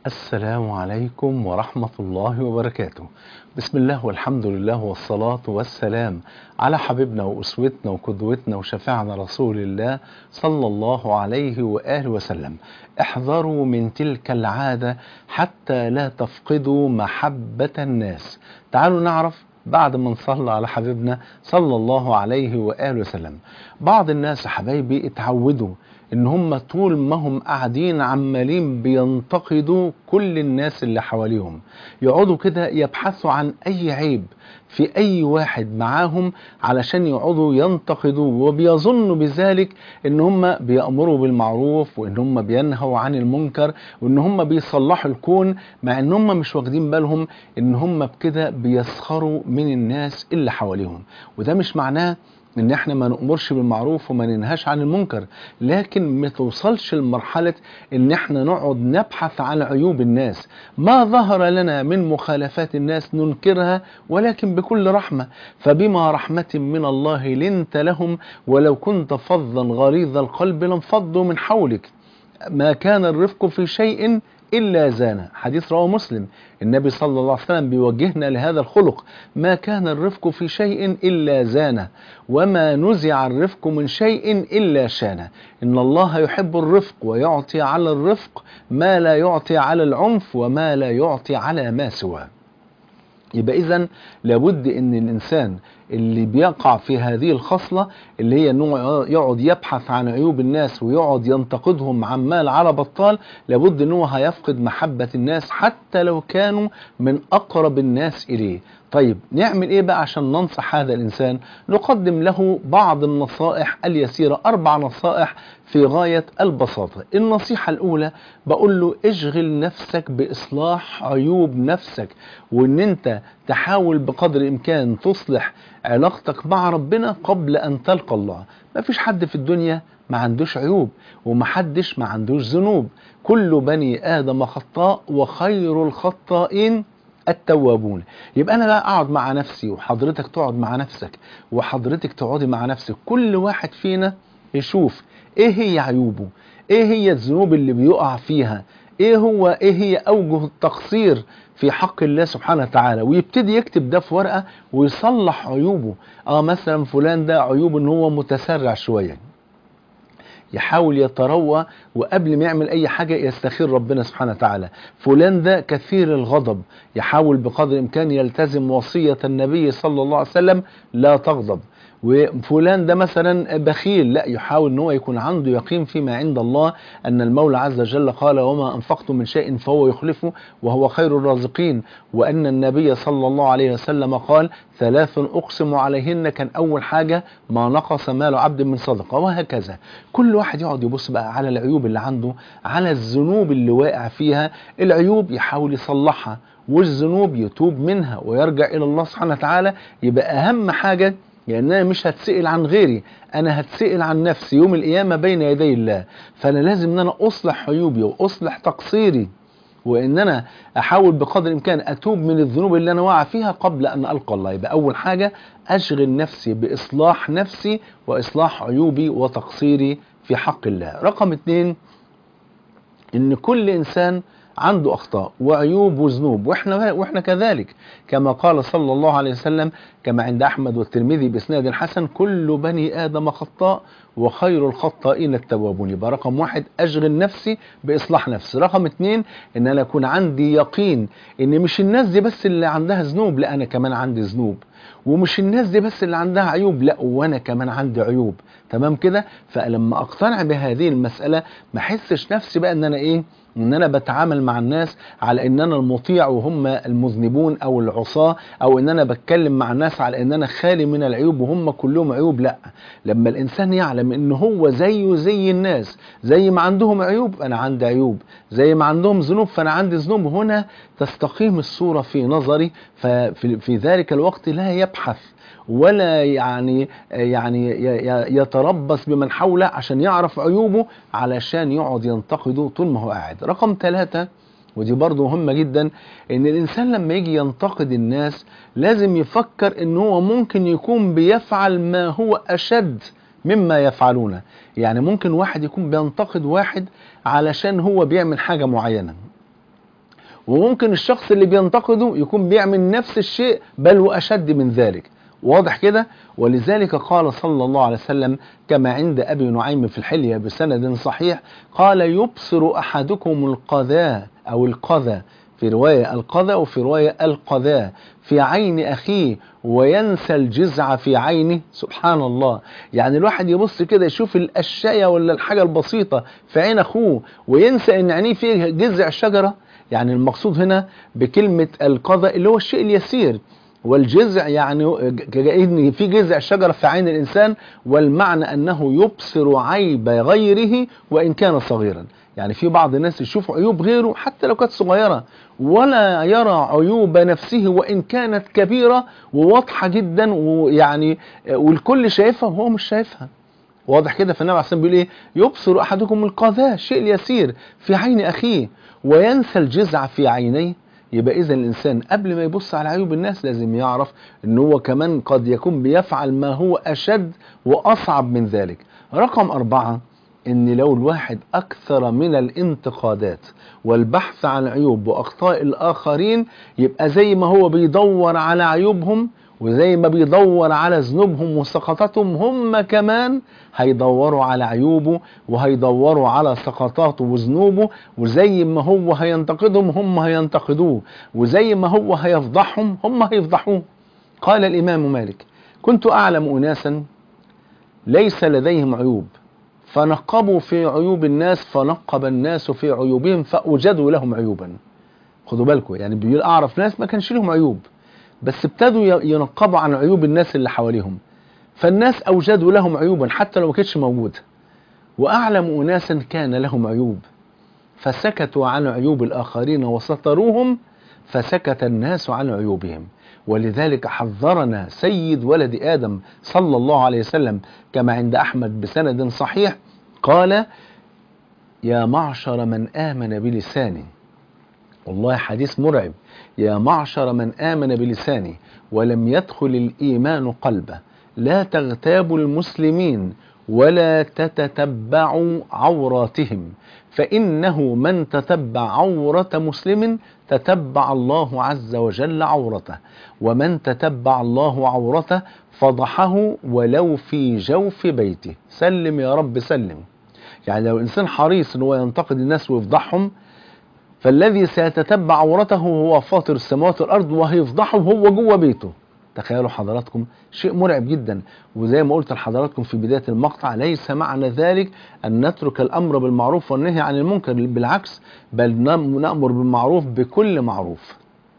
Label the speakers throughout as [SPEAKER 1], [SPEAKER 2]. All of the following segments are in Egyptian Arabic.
[SPEAKER 1] السلام عليكم ورحمة الله وبركاته بسم الله والحمد لله والصلاة والسلام على حبيبنا وأسوتنا وقدوتنا وشفيعنا رسول الله صلى الله عليه وآله وسلم احذروا من تلك العادة حتى لا تفقدوا محبة الناس تعالوا نعرف بعد ما نصلى على حبيبنا صلى الله عليه وآله وسلم بعض الناس حبايبي اتعودوا ان هم طول ما هم قاعدين عمالين بينتقدوا كل الناس اللي حواليهم يقعدوا كده يبحثوا عن اي عيب في اي واحد معاهم علشان يقعدوا ينتقدوه وبيظنوا بذلك ان هم بيأمروا بالمعروف وان هم بينهوا عن المنكر وان هم بيصلحوا الكون مع ان هم مش واخدين بالهم ان هم بكده بيسخروا من الناس اللي حواليهم وده مش معناه ان احنا ما نأمرش بالمعروف وما ننهاش عن المنكر لكن ما توصلش لمرحلة ان احنا نقعد نبحث عن عيوب الناس ما ظهر لنا من مخالفات الناس ننكرها ولكن بكل رحمة فبما رحمة من الله لنت لهم ولو كنت فظا غليظ القلب لانفضوا من حولك ما كان الرفق في شيء إلا زانه حديث رواه مسلم النبي صلى الله عليه وسلم بيوجهنا لهذا الخلق ما كان الرفق في شيء إلا زانه وما نزع الرفق من شيء إلا شانه إن الله يحب الرفق ويعطي على الرفق ما لا يعطي على العنف وما لا يعطي على ما سواه يبقى إذا لابد ان الانسان اللي بيقع في هذه الخصلة اللي هي انه يقعد يبحث عن عيوب الناس ويقعد ينتقدهم عمال على بطال لابد انه هيفقد محبة الناس حتى لو كانوا من اقرب الناس اليه طيب نعمل ايه بقى عشان ننصح هذا الانسان نقدم له بعض النصائح اليسيرة اربع نصائح في غاية البساطة النصيحة الاولى بقول له اشغل نفسك باصلاح عيوب نفسك وان انت تحاول بقدر الامكان تصلح علاقتك مع ربنا قبل ان تلقى الله ما فيش حد في الدنيا ما عندوش عيوب ومحدش ما عندوش ذنوب كل بني ادم خطاء وخير الخطائين التوابون يبقى انا بقى اقعد مع نفسي وحضرتك تقعد مع نفسك وحضرتك تقعدي مع نفسك كل واحد فينا يشوف ايه هي عيوبه ايه هي الذنوب اللي بيقع فيها ايه هو ايه هي اوجه التقصير في حق الله سبحانه وتعالى ويبتدي يكتب ده في ورقه ويصلح عيوبه اه مثلا فلان ده عيوبه ان هو متسرع شويه يحاول يتروى وقبل ما يعمل اي حاجة يستخير ربنا سبحانه وتعالى فلان ده كثير الغضب يحاول بقدر الامكان يلتزم وصية النبي صلى الله عليه وسلم لا تغضب وفلان ده مثلا بخيل لا يحاول ان هو يكون عنده يقين فيما عند الله ان المولى عز وجل قال وما انفقتم من شيء فهو يخلفه وهو خير الرازقين وان النبي صلى الله عليه وسلم قال ثلاث اقسم عليهن كان اول حاجه ما نقص مال عبد من صدقه وهكذا كل واحد يقعد يبص بقى على العيوب اللي عنده على الذنوب اللي واقع فيها العيوب يحاول يصلحها والذنوب يتوب منها ويرجع الى الله سبحانه وتعالى يبقى اهم حاجه لان انا مش هتسال عن غيري انا هتسال عن نفسي يوم القيامه بين يدي الله فانا لازم ان انا اصلح عيوبي واصلح تقصيري وان انا احاول بقدر الامكان اتوب من الذنوب اللي انا واقع فيها قبل ان القى الله يبقى اول حاجه اشغل نفسي باصلاح نفسي واصلاح عيوبي وتقصيري في حق الله رقم اتنين ان كل انسان عنده اخطاء وعيوب وذنوب واحنا واحنا كذلك كما قال صلى الله عليه وسلم كما عند احمد والترمذي باسناد حسن كل بني ادم خطاء وخير الخطائين التوابون يبقى رقم واحد اشغل نفسي باصلاح نفسي رقم اتنين ان انا اكون عندي يقين ان مش الناس دي بس اللي عندها ذنوب لا انا كمان عندي ذنوب ومش الناس دي بس اللي عندها عيوب لا وانا كمان عندي عيوب تمام كده فلما اقتنع بهذه المساله ما احسش نفسي بقى ان انا ايه ان انا بتعامل مع الناس على ان انا المطيع وهم المذنبون او العصاة او ان انا بتكلم مع الناس على ان انا خالي من العيوب وهم كلهم عيوب لا لما الانسان يعلم ان هو زيه زي الناس زي ما عندهم عيوب انا عندي عيوب زي ما عندهم ذنوب فانا عندي ذنوب هنا تستقيم الصورة في نظري ففي في ذلك الوقت لا يبحث ولا يعني يعني يتربص بمن حوله عشان يعرف عيوبه علشان يقعد ينتقده طول ما هو قاعد رقم ثلاثة ودي برضه مهمة جدا ان الانسان لما يجي ينتقد الناس لازم يفكر ان هو ممكن يكون بيفعل ما هو اشد مما يفعلونه يعني ممكن واحد يكون بينتقد واحد علشان هو بيعمل حاجة معينة وممكن الشخص اللي بينتقده يكون بيعمل نفس الشيء بل وأشد من ذلك واضح كده ولذلك قال صلى الله عليه وسلم كما عند أبي نعيم في الحلية بسند صحيح قال يبصر أحدكم القذاء أو القذى في رواية القذى وفي رواية القذاء في عين أخيه وينسى الجزع في عينه سبحان الله يعني الواحد يبص كده يشوف الأشياء ولا الحاجة البسيطة في عين أخوه وينسى إن عينيه فيه جذع شجرة يعني المقصود هنا بكلمة القذى اللي هو الشيء اليسير والجذع يعني كأن في جذع شجرة في عين الإنسان والمعنى أنه يبصر عيب غيره وإن كان صغيرا يعني في بعض الناس يشوف عيوب غيره حتى لو كانت صغيرة ولا يرى عيوب نفسه وإن كانت كبيرة وواضحة جدا ويعني والكل شايفها وهو مش شايفها واضح كده فالنبي عليه الصلاه بيقول ايه يبصر احدكم القذاء الشيء اليسير في عين اخيه وينسى الجزع في عينيه يبقى اذا الانسان قبل ما يبص على عيوب الناس لازم يعرف ان هو كمان قد يكون بيفعل ما هو اشد واصعب من ذلك رقم أربعة ان لو الواحد اكثر من الانتقادات والبحث عن عيوب واخطاء الاخرين يبقى زي ما هو بيدور على عيوبهم وزي ما بيدور على ذنوبهم وسقطاتهم هم كمان هيدوروا على عيوبه وهيدوروا على سقطاته وذنوبه وزي ما هو هينتقدهم هم هينتقدوه وزي ما هو هيفضحهم هم هيفضحوه قال الإمام مالك كنت أعلم أناسا ليس لديهم عيوب فنقبوا في عيوب الناس فنقب الناس في عيوبهم فأوجدوا لهم عيوبا خدوا بالكم يعني بيقول أعرف ناس ما كانش لهم عيوب بس ابتدوا ينقبوا عن عيوب الناس اللي حواليهم فالناس أوجدوا لهم عيوبا حتى لو ما كانتش موجودة وأعلم أناسا كان لهم عيوب فسكتوا عن عيوب الآخرين وستروهم فسكت الناس عن عيوبهم ولذلك حذرنا سيد ولد آدم صلى الله عليه وسلم كما عند أحمد بسند صحيح قال يا معشر من آمن بلسانه والله حديث مرعب يا معشر من آمن بلسانه ولم يدخل الإيمان قلبه لا تغتابوا المسلمين ولا تتتبعوا عوراتهم فإنه من تتبع عورة مسلم تتبع الله عز وجل عورته ومن تتبع الله عورته فضحه ولو في جوف بيته سلم يا رب سلم يعني لو الإنسان حريص أنه ينتقد الناس ويفضحهم فالذي سيتتبع عورته هو فاطر السماوات والأرض وهيفضحه هو جوه بيته تخيلوا حضراتكم شيء مرعب جدا وزي ما قلت لحضراتكم في بداية المقطع ليس معنى ذلك أن نترك الأمر بالمعروف والنهي عن المنكر بالعكس بل نأمر بالمعروف بكل معروف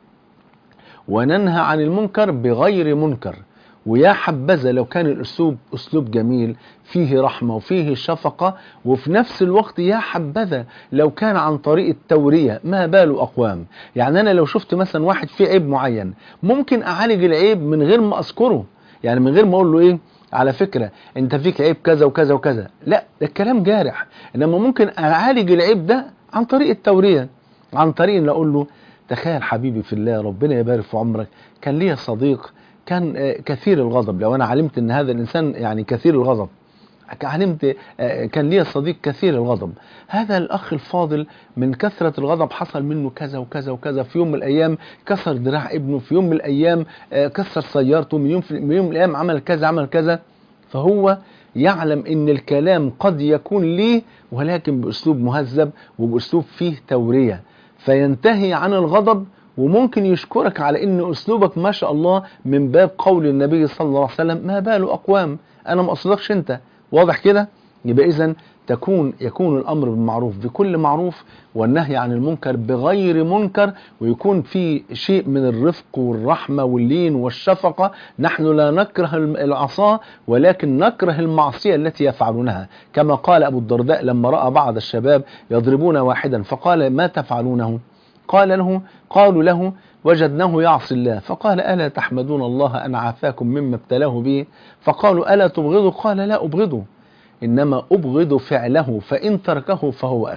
[SPEAKER 1] وننهى عن المنكر بغير منكر ويا حبذا لو كان الأسلوب أسلوب جميل فيه رحمة وفيه شفقة وفي نفس الوقت يا حبذا لو كان عن طريق التورية ما بال أقوام يعني أنا لو شفت مثلا واحد فيه عيب معين ممكن أعالج العيب من غير ما أذكره يعني من غير ما أقول له إيه على فكرة انت فيك عيب كذا وكذا وكذا لا ده الكلام جارح انما ممكن اعالج العيب ده عن طريق التورية عن طريق ان اقول له تخيل حبيبي في الله ربنا يبارك في عمرك كان ليا صديق كان كثير الغضب لو انا علمت ان هذا الانسان يعني كثير الغضب علمت كان ليا صديق كثير الغضب هذا الاخ الفاضل من كثرة الغضب حصل منه كذا وكذا وكذا في يوم من الايام كسر دراع ابنه في يوم من الايام كسر سيارته من يوم من يوم من الايام عمل كذا عمل كذا فهو يعلم ان الكلام قد يكون ليه ولكن باسلوب مهذب وباسلوب فيه تورية فينتهي عن الغضب وممكن يشكرك على ان اسلوبك ما شاء الله من باب قول النبي صلى الله عليه وسلم ما بال اقوام انا ما اقصدكش انت واضح كده يبقى اذا تكون يكون الامر بالمعروف بكل معروف والنهي عن المنكر بغير منكر ويكون في شيء من الرفق والرحمه واللين والشفقه نحن لا نكره العصاه ولكن نكره المعصيه التي يفعلونها كما قال ابو الدرداء لما راى بعض الشباب يضربون واحدا فقال ما تفعلونه قال له قالوا له وجدناه يعصي الله فقال ألا تحمدون الله أن عافاكم مما ابتلاه به فقالوا ألا تبغضوا قال لا أبغضه إنما أبغض فعله فإن تركه فهو أخي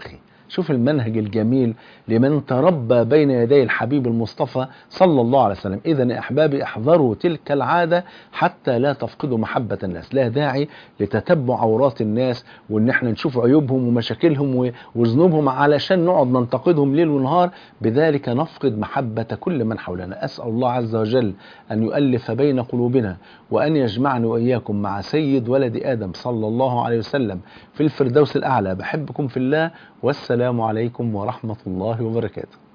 [SPEAKER 1] شوف المنهج الجميل لمن تربى بين يدي الحبيب المصطفى صلى الله عليه وسلم إذا يا أحبابي احذروا تلك العادة حتى لا تفقدوا محبة الناس لا داعي لتتبع عورات الناس وإن احنا نشوف عيوبهم ومشاكلهم و- وذنوبهم علشان نقعد ننتقدهم ليل ونهار بذلك نفقد محبة كل من حولنا أسأل الله عز وجل أن يؤلف بين قلوبنا وأن يجمعني وإياكم مع سيد ولد آدم صلى الله عليه وسلم في الفردوس الأعلى بحبكم في الله والسلام عليكم ورحمة الله وبركاته